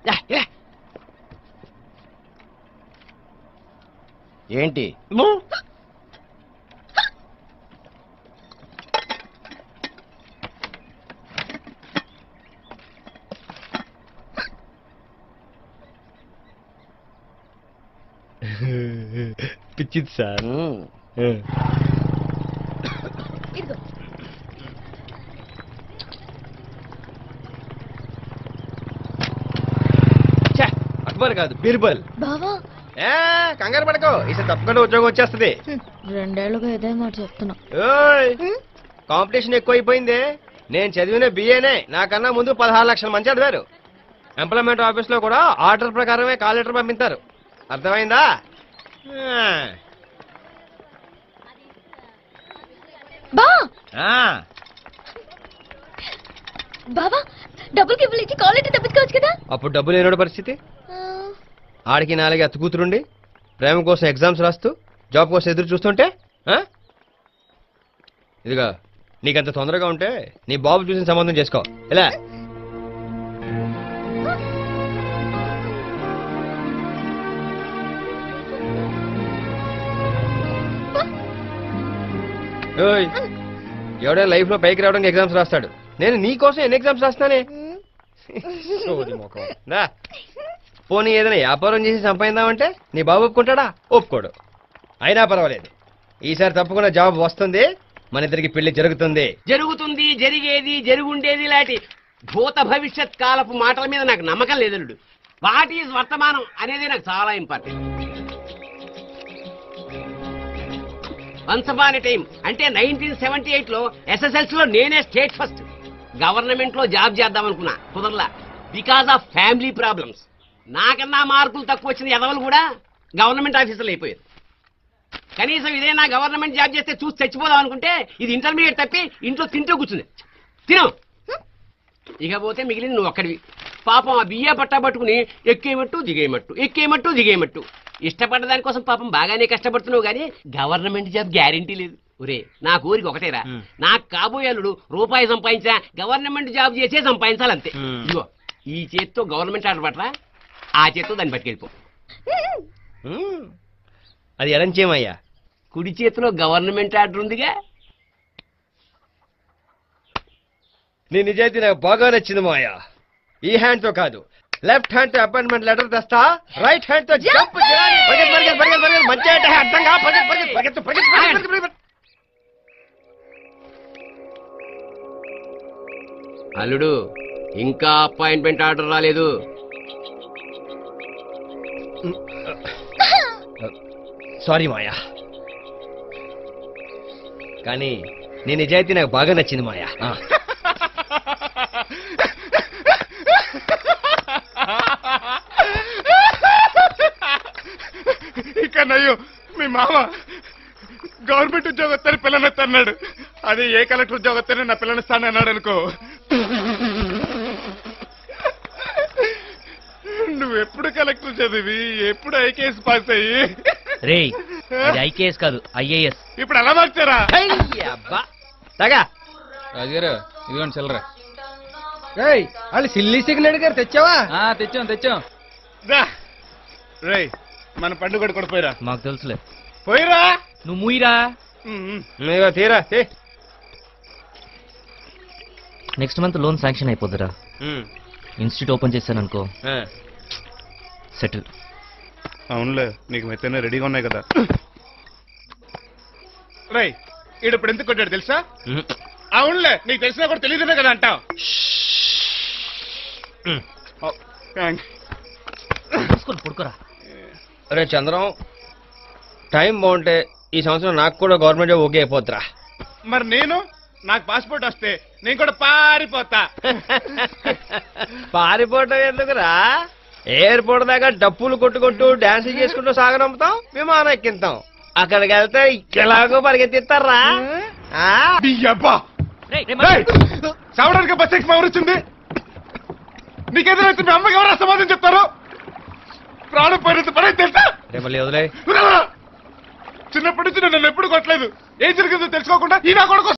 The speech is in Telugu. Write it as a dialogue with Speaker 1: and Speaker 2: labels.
Speaker 1: Yeah, yeah. ఏంటి
Speaker 2: పిచ్చిది సార్
Speaker 1: మ్మ్.
Speaker 3: ఇదిగో
Speaker 2: ఛే, అక్బర్ కాదు బీర్బల్
Speaker 3: బావా
Speaker 2: ఏ కంగారు పడకో ఈసారి తప్పకుండా ఉద్యోగం వచ్చేస్తుంది
Speaker 3: హ్మ్, రెండేళ్లుగా ఇదే మాట చెప్తున్నా
Speaker 2: ఓయ్
Speaker 3: హ్మ్?
Speaker 2: కాంపిటీషన్ ఎక్కువైపోయింది నేను చదివిన బిఏనే నాకన్నా ముందు పదహారు లక్షల మంది చదివారు ఎంప్లాయ్మెంట్ ఆఫీస్ లో కూడా ఆర్డర్ ప్రకారమే కాల్ లెటర్ పంపిస్తారు అర్థమైందా ఆ.
Speaker 3: బా
Speaker 2: ఆ.
Speaker 3: బావా డబ్బులు గిబ్బులు ఇచ్చి కాలేజీ తప్పించుకోవచ్చు కదా
Speaker 2: అప్పుడు డబ్బు లేనోడు పరిస్థితి
Speaker 3: ఆ,
Speaker 2: ఆడికి నాలుగు అత్త కూతురుండి ప్రేమ కోసం ఎగ్జామ్స్ రాస్తూ జాబ్ కోసం ఎదురు చూస్తుంటే ఆ? ఇదిగా నీకంత తొందరగా ఉంటే నీ బాబు చూసిన సంబంధం చేసుకో ఇలా ఓయ్, ఎవడే లైఫ్ లో పైకి రావడానికి ఎగ్జామ్స్ రాస్తాడు నేను నీ కోసం ఎన్ని ఎగ్జామ్స్ రాస్తానే
Speaker 3: హ్మ్.
Speaker 2: సోది మొఖం. దా. పోనీ ఏదైనా వ్యాపారం చేసి సంపాదిందామంటే నీ బాబు ఒప్పుకుంటాడా ఒప్పుకోడు అయినా పర్వాలేదు ఈసారి తప్పకుండా జాబ్ వస్తుంది మన ఇద్దరికి పెళ్లి జరుగుతుంది
Speaker 1: జరుగుతుంది జరిగేది జరుగుండేది లాంటి భూత భవిష్యత్ కాలపు మాటల మీద నాకు నమ్మకం లేదలుడు వాట్ ఈజ్ వర్తమానం అనేది నాకు చాలా ఇంపార్టెంట్ వన్స్ అపాన్ టైం అంటే నైన్టీన్ సెవెంటీ ఎయిట్ లో ఎస్ఎస్ఎల్సీ లో నేనే స్టేట్ ఫస్ట్ గవర్నమెంట్ లో జాబ్ చేద్దాం అనుకున్నా కుదరలా బికాస్ ఆఫ్ ఫ్యామిలీ ప్రాబ్లమ్స్ నాకన్నా మార్కులు తక్కువ వచ్చిన ఎదవలు కూడా గవర్నమెంట్ ఆఫీసర్లు అయిపోయారు కనీసం ఇదే నా గవర్నమెంట్ జాబ్ చేస్తే చూసి చచ్చిపోదాం అనుకుంటే ఇది ఇంటర్మీడియట్ తప్పి ఇంట్లో తింటూ కూర్చుంది తిను ఇకపోతే మిగిలిన నువ్వు ఒక్కడివి పాపం ఆ బియ్య పట్టా పట్టుకుని ఎక్కేయమట్టు దిగేయమట్టు ఎక్కేయమట్టు దిగేయమట్టు ఇష్టపడ్డ దానికోసం పాపం బాగానే కష్టపడుతున్నావు కానీ గవర్నమెంట్ జాబ్ గ్యారంటీ లేదు ఒరే నా కోరిక ఒకటేరా
Speaker 2: మ్.
Speaker 1: నాకు కాబోయే అల్లుడు రూపాయి సంపాదించా గవర్నమెంట్ జాబ్ చేసే సంపాదించాలంతే
Speaker 2: మ్.
Speaker 1: ఇదిగో ఈ చేత్తో గవర్నమెంట్ ఆర్డర్ పట్టరా ఆ చేత్తో దాన్ని పట్టుకెళ్ళిపో
Speaker 2: ఉమ్. అది ఎడంచేమయ్యా
Speaker 1: కుడి చేతిలో గవర్నమెంట్ ఆర్డర్ ఉందిగా
Speaker 2: నీ నిజాయితీ నాకు బాగా నచ్చింది మాయా ఈ హ్యాండ్ తో కాదు లెఫ్ట్ హ్యాండ్ తో అపాయింట్మెంట్ లెటర్ తెస్తా రైట్ హ్యాండ్ తో జంప్ చేయాలి. పరిగెత్తు, పరిగెత్తు, పరిగెత్తు, పరిగెత్తు. మంచి అంటే అర్థం కా పరిగెత్తు, పరిగెత్తు, పరిగెత్తు, పరిగెత్తు, పరిగెత్తు, పరిగెత్తు.
Speaker 1: అల్లుడు ఇంకా అపాయింట్మెంట్ ఆర్డర్ రాలేదు
Speaker 2: సారీ మాయా కానీ నీ నిజాయితీ నాకు బాగా నచ్చింది మాయా ఆ.
Speaker 4: ఇక నయ్యో మీ మామ గవర్నమెంట్ ఉద్యోగత్తని పిల్లనెత్తన్నాడు అదే ఏ కలెక్టర్ ఉద్యోగత్తని నా పిల్లనిస్తాను అన్నాడు అనుకో నువ్వు ఎప్పుడు కలెక్టర్ చదివి ఎప్పుడు ఐకేఎస్ పాస్ అయ్యి
Speaker 5: రేయ్ అది ఐకేఎస్ కాదు ఐఏఎస్
Speaker 4: ఇప్పుడు ఎలా మార్చారా
Speaker 2: హై, అబ్బా తగా
Speaker 6: రాజుగారు ఇదిగోండి చిల్లర
Speaker 2: వాళ్ళు సిల్లీ సిగ్నల్ గారు తెచ్చావా
Speaker 6: ఆ, తెచ్చాం తెచ్చాం
Speaker 4: రా. రేయ్ మన పండుగ కూడా పోయిరా
Speaker 5: మాకు తెలుసులే
Speaker 4: పోయిరా
Speaker 5: నువ్వు ముయిరా
Speaker 4: ఉమ్.
Speaker 2: ఇదిగో తీరా తీ.
Speaker 5: నెక్స్ట్ మంత్ లోన్ శాంక్షన్ అయిపోద్దిరా
Speaker 2: ఉమ్,
Speaker 5: ఇన్స్టిట్యూట్ ఓపెన్ చేశాను అనుకో
Speaker 2: ఆ.
Speaker 5: సెటిల్
Speaker 4: అవునులే నీకు మెత్తనే రెడీగా ఉన్నాయి కదా రై ఈడు ఇప్పుడు ఎందుకు కొట్టాడు తెలుసా
Speaker 2: ఉమ్.
Speaker 4: అవునులే నీకు తెలిసినా కూడా తెలియదునే కదా అంటావు
Speaker 2: ఉమ్.
Speaker 5: చూసుకొని పడుకోరా
Speaker 2: అరే చంద్రం టైం బాగుంటే ఈ సంవత్సరం నాకు కూడా గవర్నమెంట్ జాబ్ ఓకే అయిపోద్దిరా
Speaker 4: మరి నేను నాకు పాస్పోర్ట్ వస్తే నేను కూడా పారిపోతా
Speaker 2: పారిపోవటం ఎందుకురా ఎయిర్పోర్ట్ దాకా డప్పులు కొట్టుకుంటూ డాన్స్ చేసుకుంటూ సాగనంపుతాం విమానం ఎక్కింతాం అక్కడికి వెళ్తే ఎలాగో పరిగెత్తిస్తారా ఆ?
Speaker 4: అబ్బా
Speaker 5: రేయ్, రేయ్, మరి-
Speaker 4: చావడానికి బస్ ఎక్కి ఎవరు వచ్చింది నీకేదైనా మీ అమ్మకి ఎవరు సమాధానం చెప్తారు ప్రాణం పోయినంత పని తెలుసా
Speaker 2: రే మళ్ళీ వదిలే
Speaker 4: చిన్నప్పటి నుంచి నన్ను ఎప్పుడు కొట్టలేదు ఏం జరిగిందో తెలుసుకోకుండా ఈ నా కొడుకు